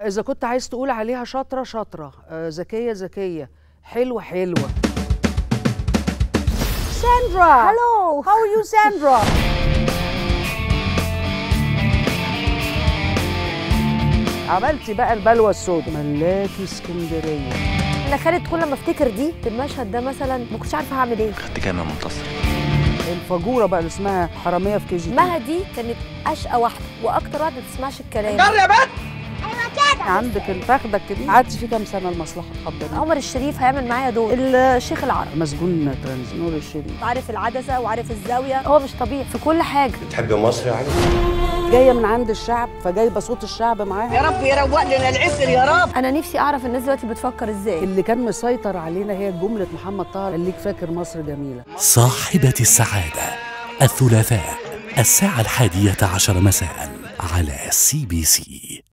اذا كنت عايز تقول عليها شاطره شاطره آه، ذكيه ذكيه حلوه حلوه ساندرا Hello. How are you ساندرا عملتي بقى البلوه السوداء ملاكي اسكندريه انا خالد كل ما افتكر دي في المشهد ده مثلا ما كنتش عارفه هعمل ايه خدت كام يا منتصر الفجوره بقى اللي اسمها حراميه في كي جي مها دي كانت اشقى واحده واكتر واحده ما بتسمعش الكلام عندك الفخده الكبير قعدتي فيه كام سنه المصلحه تحضري عمر الشريف هيعمل معايا دور الشيخ العرب مسجون ترانز نور الشريف عارف العدسه وعارف الزاويه هو مش طبيعي في كل حاجه تحب مصر يعني؟ جايه من عند الشعب فجايبه صوت الشعب معاها يا رب يروق لنا العسر يا رب انا نفسي اعرف الناس دلوقتي بتفكر ازاي اللي كان مسيطر علينا هي جمله محمد طه خليك فاكر مصر جميله صاحبة السعادة الثلاثاء الساعة الحادية عشر مساء على سي بي سي